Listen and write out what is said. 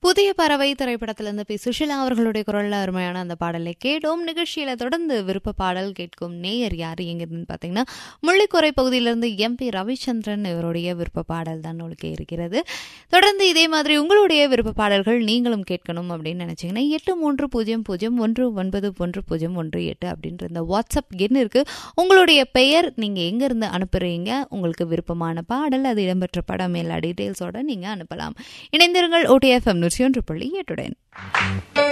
புதிய பறவை திரைப்படத்திலிருந்து பி சுஷிலா அவர்களுடைய குரல்ல அருமையான அந்த பாடலை கேட்டோம் நிகழ்ச்சியில தொடர்ந்து விருப்ப பாடல் கேட்கும் நேயர் யாரு எங்கிருந்துன்னு பார்த்தீங்கன்னா முள்ளிக்குறை பகுதியிலிருந்து எம் பி ரவிச்சந்திரன் இவருடைய விருப்ப பாடல் தான் உங்களுக்கு இருக்கிறது தொடர்ந்து இதே மாதிரி உங்களுடைய விருப்ப பாடல்கள் நீங்களும் கேட்கணும் அப்படின்னு நினைச்சீங்கன்னா எட்டு மூன்று பூஜ்ஜியம் பூஜ்ஜியம் ஒன்று ஒன்பது ஒன்று பூஜ்ஜியம் ஒன்று எட்டு அப்படின்ற இந்த வாட்ஸ்அப் எண் இருக்கு உங்களுடைய பெயர் நீங்க எங்க இருந்து அனுப்புறீங்க உங்களுக்கு விருப்பமான பாடல் அது இடம்பெற்ற படம் எல்லா டீட்டெயில்ஸோட நீங்க அனுப்பலாம் இணைந்திருங்கள் ஓடிஎஃப்எம் நூற்றி ஒன்று புள்ளி எட்டுடன்